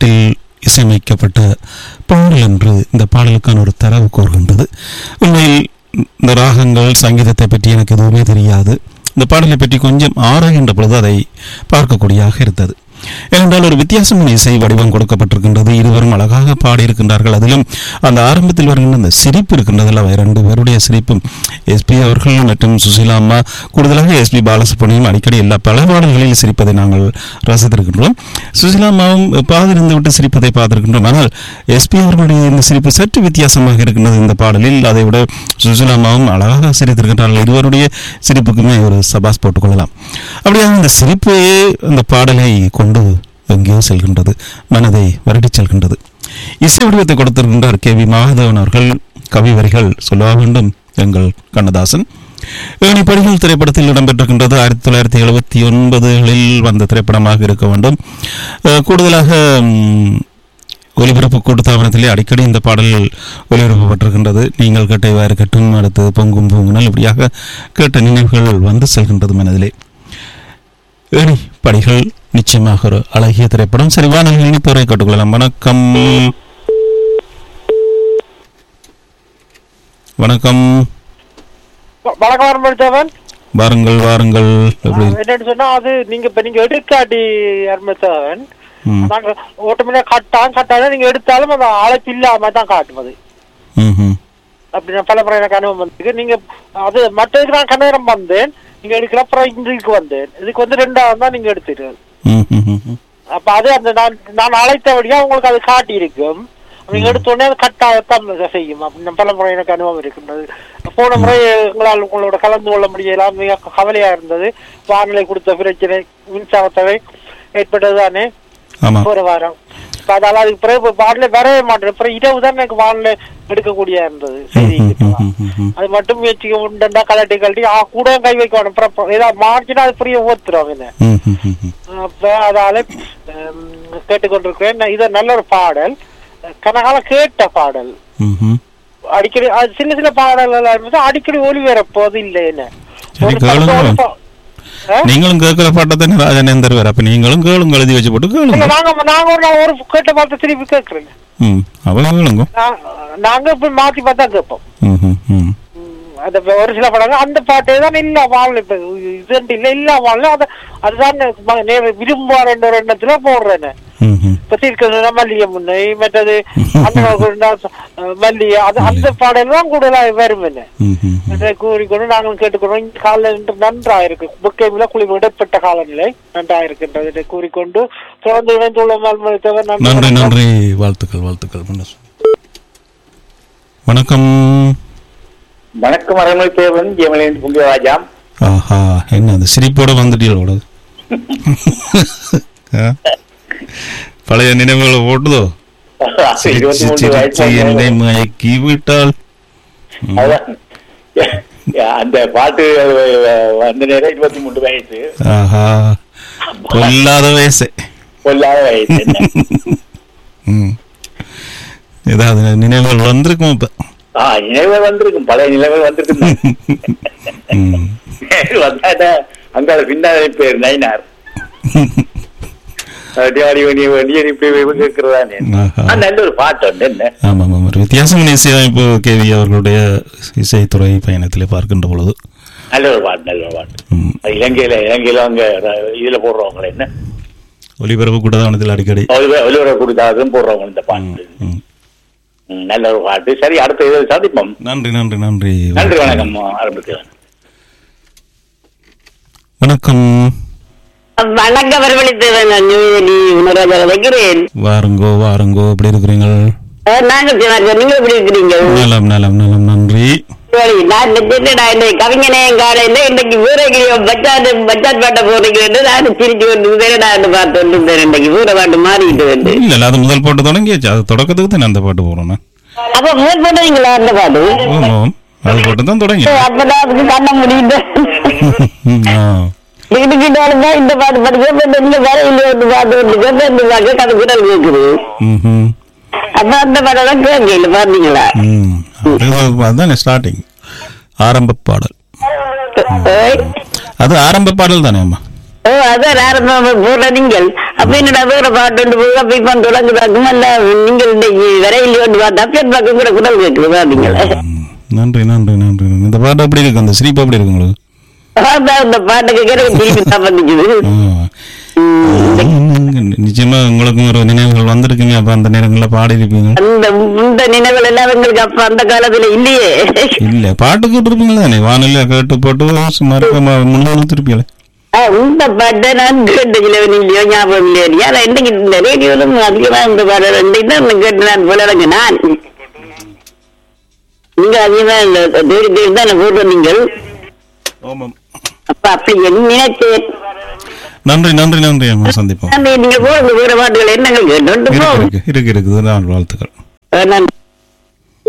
ராகத்தில் இசையமைக்கப்பட்ட பாடல் என்று இந்த பாடலுக்கான ஒரு தரவு கோருகின்றது உண்மையில் இந்த ராகங்கள் சங்கீதத்தை பற்றி எனக்கு எதுவுமே தெரியாது இந்த பாடலை பற்றி கொஞ்சம் ஆராய்கின்ற பொழுது அதை பார்க்கக்கூடியதாக இருந்தது ஏனென்றால் ஒரு வித்தியாசமான இசை வடிவம் கொடுக்கப்பட்டிருக்கின்றது இருவரும் அழகாக பாடியிருக்கின்றார்கள் அதிலும் அந்த ஆரம்பத்தில் வருகின்ற அந்த சிரிப்பு இருக்கின்றது அல்லவா இரண்டு பேருடைய சிரிப்பும் எஸ்பி அவர்கள் மற்றும் சுசீலா அம்மா கூடுதலாக எஸ்பி பாலசுப்ரமணியம் அடிக்கடி எல்லா பல பாடல்களில் சிரிப்பதை நாங்கள் ரசித்திருக்கின்றோம் சுசீலா அம்மாவும் பாதிருந்து விட்டு சிரிப்பதை பார்த்திருக்கின்றோம் ஆனால் எஸ்பி அவர்களுடைய இந்த சிரிப்பு சற்று வித்தியாசமாக இருக்கின்றது இந்த பாடலில் அதை விட சுசீலா அம்மாவும் அழகாக சிரித்திருக்கின்றார்கள் இருவருடைய சிரிப்புக்குமே ஒரு சபாஸ் போட்டுக்கொள்ளலாம் அப்படியாக இந்த சிரிப்பையே அந்த பாடலை கொண்டு எங்கேயோ செல்கின்றது மனதை வருடிச் செல்கின்றது இசை வடிவத்தை கொடுத்திருக்கின்றார் கே வி மாதவன் அவர்கள் கவி வரிகள் சொல்ல வேண்டும் எங்கள் கண்ணதாசன் ஏணிப்படிகள் திரைப்படத்தில் இடம்பெற்றிருக்கின்றது ஆயிரத்தி தொள்ளாயிரத்தி எழுபத்தி ஒன்பதுகளில் வந்த திரைப்படமாக இருக்க வேண்டும் அஹ், கூடுதலாக ம், ஒலிபரப்பு கூட்டுத்தாபனத்திலே அடிக்கடி இந்த பாடல் ஒலிபரப்பப்பட்டிருக்கின்றது நீங்கள் கேட்ட வேறு கட்டும் அடுத்து பொங்கும் பூங்குனல் இப்படியாக கேட்ட நினைவுகள் வந்து செல்கின்றது மனதிலே ஏணி படிகள் நிச்சயமாக ஒரு அழகிய திரைப்படம் சரி வானொலி இனிப்பவரை கேட்டுக்கொள்ளலாம் வணக்கம் வணக்கம் வ- வணக்கம் அருமத்தவன் வாருங்கள் வாருங்கள் எப்படி என்னன்னு சொன்னா அது நீங்க இப்ப நீங்க எடுக்காட்டி அருமத்தவன் ம் நாங்க ஓட்டோமேட்டிக்கா கட்டான் கட்டாலும் நீங்க எடுத்தாலும் அந்த அழைப்பு இல்லாம தான் காட்டும் அது ம் ம் அப்படி நான் பல முறை எனக்கு அனுபவம் வந்திருக்கு நீங்க அது மற்றதுக்கு நான் கண்ணேரம் வந்தேன் நீங்க எடுக்கிற அப்புறம் இதுக்கு வந்தேன் இதுக்கு வந்து ரெண்டாவது தான் நீங்க எடுத்துட்டு ம் ம் ம் ம் அப்ப அது அந்த நான் நான் அழைத்தபடியா உங்களுக்கு அது காட்டி இருக்கும் நீங்க எடுத்த உடனே அது கட்டாயத்தான் செய்யும் அப்படி பல முறை எனக்கு அனுபவம் இருக்கின்றது போன முறை உங்களால் உங்களோட கலந்து கொள்ள முடியலாம் மிக கவலையா இருந்தது வானிலை கொடுத்த பிரச்சனை மின்சாரத்தவை ஏற்பட்டது தானே ஆமாம் ஒரு வாரம் இப்ப அதால அதுக்கு பிறகு வானிலை வரவே மாட்டேன் அப்புறம் இரவு தான் எனக்கு வானிலை எடுக்கக்கூடிய இருந்தது சரி ம், ம், ம், ம், ம். அது மட்டும் முயற்சி உண்டா கலட்டி கழட்டி ஆ கூட கை வைக்க வேணும் அப்புறம் ஏதாவது மார்ச்சுனா அது புரிய ஓத்துரும் என்ன ம், ம், ம், ம். அப்ப அதால ஹம், கேட்டுக்கொண்டிருக்கிறேன் நான் இது நல்ல ஒரு பாடல் கனகால கேட்ட பாடல் ம், ம். அடிக்கடி அது சின்ன சின்ன பாடல்கள் இருந்தது அடிக்கடி ஒளிபரப்போது இல்லை என்ன சரி, ஒரு கேளுங்க. படம் ஒரு பா- ஆ? நீங்களும் கேட்கிற பாட்டை ராஜன் தருவார் அப்ப நீங்களும் கேளுங்க எழுதி வச்சு போட்டு இல்ல, கேளுங்க நாங்க நாங்க ஒரு நான் ஒரு கேட்ட பார்த்து திருப்பி கேட்கறேங்க ம் அவங்க கேளுங்க நான்- நாங்க இப்ப மாத்தி பார்த்தா கேட்போம் ம் ம் ம் ம், அந்த ஒரு சில படங்கள் அந்த பாட்டே தான் இல்ல வாழ் இப்ப இது இல்ல இல்ல வாழ் அது அதுதான் ம- நே- விரும்புவார் என்ற ஒரு எண்ணத்துல போடுறேன் ம் ம் இப்ப தீர்க்க மல்லிகை முன்னை மற்றது அந்த மல்லிகை அது அந்த பாடல் தான் கூடுதலா வரும் என்ன ம் ம் ம். இதை கூறிக்கொண்டு நாங்களும் கேட்டுக்கொண்டோம் இந்த கால இன்று நன்றாயிருக்கு புக்கையில குளிர் இடைப்பட்ட காலநிலை நன்றாயிருக்கின்றது இதை கூறிக்கொண்டு தொடர்ந்து இணைந்துள்ள மல்மொழித்தவர் நன்றி நன்றி வாழ்த்துக்கள் வாழ்த்துக்கள் முன்ன வணக்கம் வணக்கம் அரண்மனை தேவன் ஜெயமலேன் புங்கியராஜாம் ஆஹா என்ன அந்த சிரிப்போட வந்துட்டீங்களோட பழைய நினைவுகளை ஓட்டுதோ இருபத்தி மூன்று சிரிச்சு என்னை வயசு மயக்கி விட்டால் ம். அதான். அந்த பாட்டு வந்த நேரம் இருபத்தி மூன்று வயசு ஆஹா பொல்லாத வயசு பொல்லாத வயசு என்ன? ம் ஏதாவது நினைவுகள் வந்திருக்கும் இப்ப ஆ நினைவுகள் வந்திருக்கும் பழைய நினைவுகள் வந்திருக்கும் ம். வந்தாட அங்க பின்னாடி பேர் நைனார் அடியாடி வேண்டிய வேண்டிய இப்படி கேட்கிறதானே ஆஹா. நல்ல ஒரு பாட்டு உண்டு என்ன ஆமாம் ஆமாம் ஒரு வித்தியாசமான இசையமைப்பு கேவி அவர்களுடைய இசைத்துறை பயணத்திலே பார்க்கின்ற பொழுது நல்ல ஒரு பாட்டு நல்ல ஒரு பாட்டு ம். இலங்கையில இலங்கையில அவங்க இதுல போடுறவங்க என்ன ஒலிபரப்பு கூட்டதானத்தில் அடிக்கடி ஒலிவர கொடுத்தாதும் போடுறவங்க இந்த பாட்டு ம். ம், நல்ல ஒரு பாட்டு சரி அடுத்த இதில் சந்திப்போம் நன்றி நன்றி நன்றி நன்றி வணக்கம் ஆரம்பிக்கிறேன் வணக்கம் வணக்கம் வரவழைத்தவன் நியூலி உணராஜா வைக்கிறேன் வாருங்கோ வாருங்கோ எப்படி இருக்கிறீங்க நாங்க சிவராஜா, நீங்க எப்படி இருக்கிறீங்க நலம் நலம் நலம் நன்றி சரி, நான் இந்த என்னடா இந்த கவிஞனே காலையில இன்னைக்கு வீரகிரியோ பச்சாட் பச்சாட் பாட்ட போறீங்கன்னு நான் சிரிச்சு கொண்டு வேறடான்னு பார்த்து கொண்டு இருந்தேன் இன்னைக்கு வீர பாட்டு மாறிட்டு வந்து இல்ல இல்ல அது முதல் பாட்டு தொடங்கியாச்சு அது தொடக்கத்துக்கு தான் அந்த பாட்டு போறோம் அப்ப முதல் போட்டீங்களா அந்த பாட்டு ஆமாம் அது பாட்டு தான் தொடங்கி அப்பதான் அதுக்கு பண்ண முடியுது இதுக்கிட்டாலும் தான் இந்த பாட்டு படிக்க இந்த வேற இல்லையா இந்த பாட்டு வந்து கேட்க இந்த பாட்டு கதை குரல் கேக்குது அப்ப அந்த பாடம் தான் கேட்கல பாத்தீங்களா அதுதான் ஸ்டார்டிங் ஆரம்ப பாடல் ஏய், அது ஆரம்ப பாடல் தானே அம்மா ஓ அதான் ஆரம்பம் போடுற நீங்கள் அப்ப என்னடா வேற பாட்டு ஒன்று போக அப்ப இப்ப தொடங்குதாக்கும் அல்ல நீங்கள் இன்னைக்கு வரையில் ஒன்று பார்த்தா அப்பேர் பக்கம் கூட குரல் கேட்குறதா நீங்கள் ம், நன்றி நன்றி நன்றி நன்றி. இந்த பாட்டு எப்படி இருக்கு அந்த சிரிப்பு எப்படி இருக்கு உங்களுக்கு அதான் இந்த பாட்டு கேட்கறது திருப்பி தான் வந்துச்சுது ஆ. நிச்சயமா உங்களுக்கும் ஒரு நினைவுகள் வந்திருக்குங்க அப்ப அந்த நேரங்களில் பாடி இருப்பீங்க அந்த இந்த நினைவுகள் எல்லாம் எங்களுக்கு அப்ப அந்த காலத்துல இல்லையே இல்ல பாட்டு கேட்டிருப்பீங்க தானே வானிலை கேட்டு போட்டு சும்மா இருக்க முன்னாள் திருப்பியல ஆ, இந்த பாட்டை நான் கேட்டதில்லை இல்லையோ ஞாபகம் இல்லையோ யாரா இன்னைக்கு இந்த ரேடியோலும் அதிகமா இந்த பாட்டு ரெண்டு தான் கேட்டு நான் போலங்க நான் நீங்க அதிகமா இந்த தேடி தேடி தான் போட்டு நீங்கள் ஆமாம் அப்ப அப்படி என்ன நினைச்சேன் நன்றி நன்றி நன்றி அம்மா சந்திப்போம் நன்றி, நீங்க போடுங்க வேற பாட்டுகள் என்னங்கள் கேட்டு இருக்கு போகும் இருக்கு இருக்கு இருக்குது வாழ்த்துக்கள் நன்றி